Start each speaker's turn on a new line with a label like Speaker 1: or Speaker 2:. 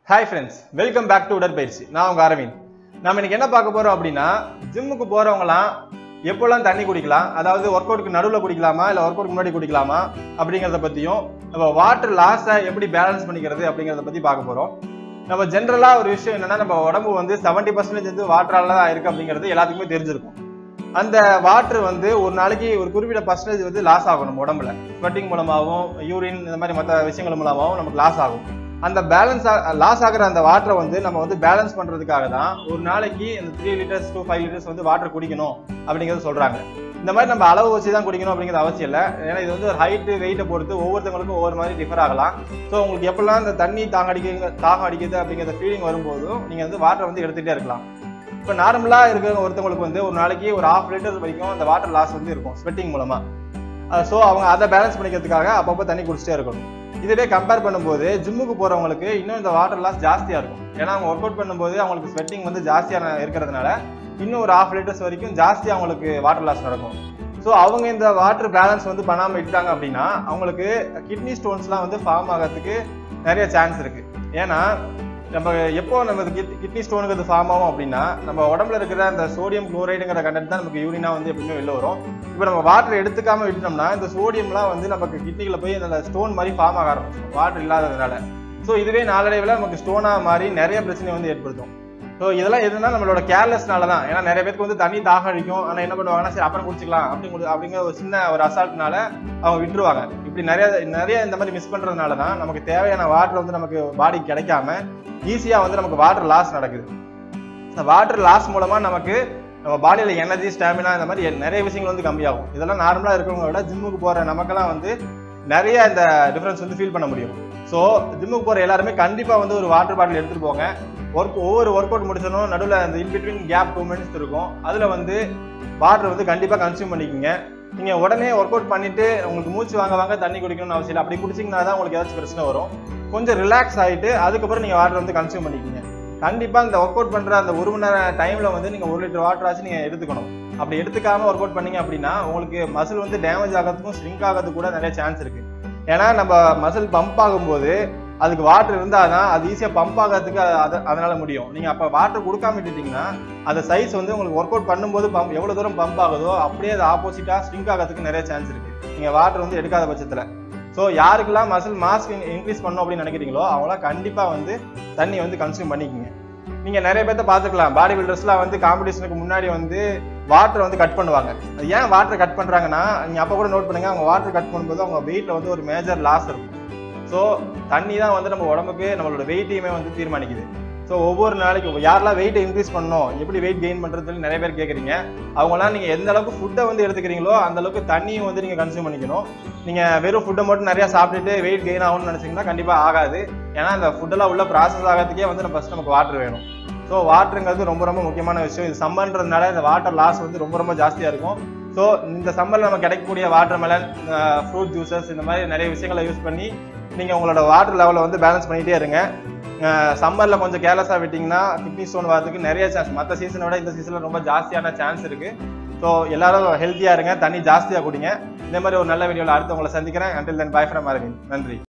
Speaker 1: hi friends welcome back to உடற்பயிற்சி நான் உங்க அரவிந்த் நம்ம இன்னைக்கு என்ன பார்க்க போறோம் அப்படின்னா ஜிம்முக்கு போறவங்கலாம் எப்போல்லாம் தண்ணி குடிக்கலாம் அதாவது ஒர்க் அவுட்டுக்கு நடுவில் குடிக்கலாமா இல்லை ஒர்க் அவுட் முன்னாடி குடிக்கலாமா அப்படிங்கிறத பற்றியும் நம்ம வாட்டர் லாஸை எப்படி பேலன்ஸ் பண்ணிக்கிறது அப்படிங்கிறத பற்றி பார்க்க போகிறோம் நம்ம ஜென்ரலாக ஒரு விஷயம் என்னன்னா நம்ம உடம்பு வந்து செவன்ட்டி பர்சன்டேஜ் வந்து வாட்டரால தான் இருக்கு அப்படிங்கிறது எல்லாத்துக்குமே தெரிஞ்சிருக்கும் அந்த வாட்டர் வந்து ஒரு நாளைக்கு ஒரு குறிப்பிட்ட பர்சன்டேஜ் வந்து லாஸ் ஆகும் நம்ம உடம்புல ஸ்வெட்டிங் மூலமாகவும் யூரின் இந்த மாதிரி மற்ற விஷயங்கள் மூலமாகவும் நமக்கு லாஸ் ஆகும் அந்த பேலன்ஸ் லாஸ் ஆகிற அந்த வாட்டரை வந்து நம்ம வந்து பேலன்ஸ் பண்றதுக்காக தான் ஒரு நாளைக்கு இந்த three litres two five litres வந்து வாட்டர் குடிக்கணும் அப்படிங்கிறத சொல்றாங்க இந்த மாதிரி நம்ம அளவு வச்சு தான் குடிக்கணும் அப்படிங்கிறது அவசியம் இல்லை ஏன்னா இது வந்து ஒரு ஹைட்டு வெயிட்டை பொறுத்து ஒவ்வொருத்தவங்களுக்கும் ஒவ்வொரு மாதிரி டிஃபர் ஆகலாம் ஸோ உங்களுக்கு எப்பெல்லாம் இந்த தண்ணி தாகம் அடிக்க தாகம் அடிக்குது அப்படிங்கிற ஃபீலிங் வரும்போதும் நீங்கள் வந்து வாட்டர் வந்து எடுத்துகிட்டே இருக்கலாம் இப்போ நார்மலாக இருக்கிற ஒருத்தவங்களுக்கு வந்து ஒரு நாளைக்கு ஒரு ஹாஃப் லிட்டர் வரைக்கும் அந்த வாட்டர் லாஸ் வந்து இருக்கும் ஸ்வெட்டிங் மூலமாக ஸோ அவங்க அதை பேலன்ஸ் பண்ணிக்கிறதுக்காக அப்பப்போ தண்ணி குடிச்சிட்டே இருக்கணும் இதுவே கம்பேர் பண்ணும்போது ஜிம்முக்கு போகிறவங்களுக்கு இன்னும் இந்த வாட்டர் லாஸ் ஜாஸ்தியாக இருக்கும் ஏன்னா அவங்க ஒர்க் அவுட் பண்ணும்போது அவங்களுக்கு ஸ்வெட்டிங் வந்து ஜாஸ்தியாக இருக்கிறதுனால இன்னும் ஒரு ஹாஃப் லிட்டர்ஸ் வரைக்கும் ஜாஸ்தியாக அவங்களுக்கு வாட்டர் லாஸ் நடக்கும் ஸோ அவங்க இந்த வாட்டர் பேலன்ஸ் வந்து பண்ணாமல் விட்டாங்க அப்படின்னா அவங்களுக்கு கிட்னி ஸ்டோன்ஸ்லாம் வந்து ஃபார்ம் ஆகிறதுக்கு நிறைய சான்ஸ் இருக்கு ஏன்னா நம்ம எப்போ நம்ம கிட்னி ஸ்டோனுக்கு ஃபார்ம் ஆகும் அப்படின்னா நம்ம உடம்புல இருக்கிற அந்த சோடியம் குளோரைடுங்கிற கண்டென்ட் தான் நமக்கு யூரினா வந்து எப்பவுமே வெளில வரும் இப்போ நம்ம வாட்டர் எடுத்துக்காம விட்டுட்டோம்னா இந்த சோடியம்லாம் வந்து நமக்கு கிட்னிக்குள்ள போய் அந்த ஸ்டோன் மாதிரி ஃபார்ம் ஆக ஆரம்பிச்சிடும் வாட்டர் இல்லாததுனால ஸோ இதுவே நாளடைவில் நமக்கு ஸ்டோனாக மாறி நிறைய பிரச்சனை வந்து ஏற்படுத்தும் ஸோ இதெல்லாம் எதுனா நம்மளோட கேர்லெஸ்னால தான் ஏன்னா நிறைய பேருக்கு வந்து தண்ணி தாகம் அடிக்கும் ஆனால் என்ன பண்ணுவாங்கன்னா சரி அப்புறம் குடிச்சிக்கலாம் அப்படி அப்படிங்கிற ஒரு சின்ன ஒரு அசால்ட்னால அவங்க விட்டுருவாங்க இப்படி நிறைய நிறைய இந்த மாதிரி மிஸ் பண்றதுனால தான் நமக்கு தேவையான வாட்டர் வந்து நமக்கு பாடி கிடைக்காம ஈஸியாக வந்து நமக்கு வாட்டர் லாஸ் நடக்குது இந்த வாட்டர் லாஸ் மூலமா நமக்கு நம்ம பாடியில எனர்ஜி ஸ்டாமினா இந்த மாதிரி நிறைய விஷயங்கள் வந்து கம்மியாகும் இதெல்லாம் நார்மலா இருக்கிறவங்க விட ஜிம்முக்கு போற நமக்கெல்லாம் வந்து நிறைய இந்த டிஃபரன்ஸ் வந்து ஃபீல் பண்ண முடியும் ஸோ ஜிம்முக்கு போற எல்லாருமே கண்டிப்பா வந்து ஒரு வாட்டர் பாட்டில் எடுத்துட்டு போங்க ஒர்க் ஒவ்வொரு ஒர்க் அவுட் முடிச்சனும் நடுவில் அந்த இன்பிட்வீன் கேப் டூ மினிட்ஸ் இருக்கும் அதில் வந்து வாட்டர் வந்து கண்டிப்பாக கன்சியூம் பண்ணிக்கோங்க நீங்கள் உடனே ஒர்க் அவுட் பண்ணிட்டு உங்களுக்கு மூச்சு வாங்க வாங்க தண்ணி குடிக்கணும்னு அவசியம் இல்லை அப்படி குடிச்சிங்கன்னா தான் உங்களுக்கு ஏதாச்சும் பிரச்சனை வரும் கொஞ்சம் ரிலாக்ஸ் ஆகிட்டு அதுக்கப்புறம் நீங்கள் வாட்டர் வந்து கன்சியூம் பண்ணிக்கோங்க கண்டிப்பாக இந்த ஒர்க் அவுட் பண்ணுற அந்த ஒரு மணி நேரம் டைமில் வந்து நீங்கள் ஒரு லிட்டர் வாட்டர் ஆச்சு நீங்கள் எடுத்துக்கணும் அப்படி எடுத்துக்காம ஒர்க் அவுட் பண்ணீங்க அப்படின்னா உங்களுக்கு மசில் வந்து டேமேஜ் ஆகிறதுக்கும் ஸ்ட்ரிங்க் ஆகிறதுக்கு கூட நிறைய சான்ஸ் இருக்கு ஏன்னா நம்ம மசில் பம்ப் ஆகும்போது அதுக்கு வாட்டர் இருந்தால் தான் அது ஈஸியாக பம்ப் ஆகிறதுக்கு அது அதனால முடியும் நீங்கள் அப்போ வாட்டர் கொடுக்காம விட்டுட்டீங்கன்னா அந்த சைஸ் வந்து உங்களுக்கு ஒர்க் அவுட் பண்ணும்போது பம்ப் எவ்வளோ தூரம் பம்ப் ஆகுதோ அப்படியே அது ஆப்போசிட்டாக ஸ்ட்ரிங்க் ஆகிறதுக்கு நிறைய சான்ஸ் இருக்கு நீங்கள் வாட்டர் வந்து எடுக்காத பட்சத்தில் ஸோ யாருக்கெல்லாம் மசில் மாஸ் இன்க்ரீஸ் பண்ணணும் அப்படின்னு நினைக்கிறீங்களோ அவங்களாம் கண்டிப்பாக வந்து தண்ணி வந்து கன்சியூம் பண்ணிக்கோங்க நீங்கள் நிறைய பேர்த்த பார்த்துக்கலாம் பாடி பில்டர்ஸ்லாம் வந்து காம்படிஷனுக்கு முன்னாடி வந்து வாட்டர் வந்து கட் பண்ணுவாங்க அது ஏன் வாட்டர் கட் பண்ணுறாங்கன்னா நீங்கள் அப்போ கூட நோட் பண்ணுங்க அவங்க வாட்டர் கட் பண்ணும்போது அவங்க வெயிட்டில் வந்து ஒரு மேஜர் லாஸ் இருக்கும் ஸோ தண்ணி தான் வந்து நம்ம உடம்புக்கு நம்மளோட வெயிட்டையுமே வந்து தீர்மானிக்குது ஸோ ஒவ்வொரு நாளைக்கு யாரெல்லாம் வெயிட்டை இன்க்ரீஸ் பண்ணணும் எப்படி வெயிட் கெயின் பண்ணுறதுன்னு நிறைய பேர் கேட்குறீங்க அவங்களாம் நீங்கள் எந்த அளவுக்கு ஃபுட்டை வந்து எடுத்துக்கிறீங்களோ அந்த அளவுக்கு தண்ணியும் வந்து நீங்கள் கன்சியூம் பண்ணிக்கணும் நீங்கள் வெறும் ஃபுட்டை மட்டும் நிறையா சாப்பிட்டுட்டு வெயிட் கெயின் ஆகணும்னு நினச்சிங்கன்னா கண்டிப்பாக ஆகாது ஏன்னா அந்த ஃபுட்டெல்லாம் உள்ள ப்ராசஸ் ஆகிறதுக்கே வந்து ஃபஸ்ட் நமக்கு வாட்டர் வேணும் ஸோ வாட்டருங்கிறது ரொம்ப ரொம்ப முக்கியமான விஷயம் இது சம்மன்றதுனால இந்த வாட்டர் லாஸ் வந்து ரொம்ப ரொம்ப ஜாஸ்தியாக இருக்கும் ஸோ இந்த சம்மரில் நம்ம கிடைக்கக்கூடிய வாட்டர் மெலன் ஃப்ரூட் ஜூசஸ் இந்த மாதிரி நிறைய விஷயங்களை யூஸ் பண்ணி நீங்கள் உங்களோட வாட்டர் லெவலை வந்து பேலன்ஸ் பண்ணிகிட்டே இருங்க சம்மரில் கொஞ்சம் கேர்லெஸ்ஸாக விட்டிங்கன்னா கிட்னி ஸ்டோன் வரதுக்கு நிறைய சான்ஸ் மற்ற சீசனை விட இந்த சீசனில் ரொம்ப ஜாஸ்தியான சான்ஸ் இருக்குது ஸோ எல்லாரும் ஹெல்த்தியாக இருங்க தண்ணி ஜாஸ்தியாக குடிங்க இந்த மாதிரி ஒரு நல்ல வீடியோவில் அடுத்து உங்களை சந்திக்கிறேன் until then bye from Aravind நன்றி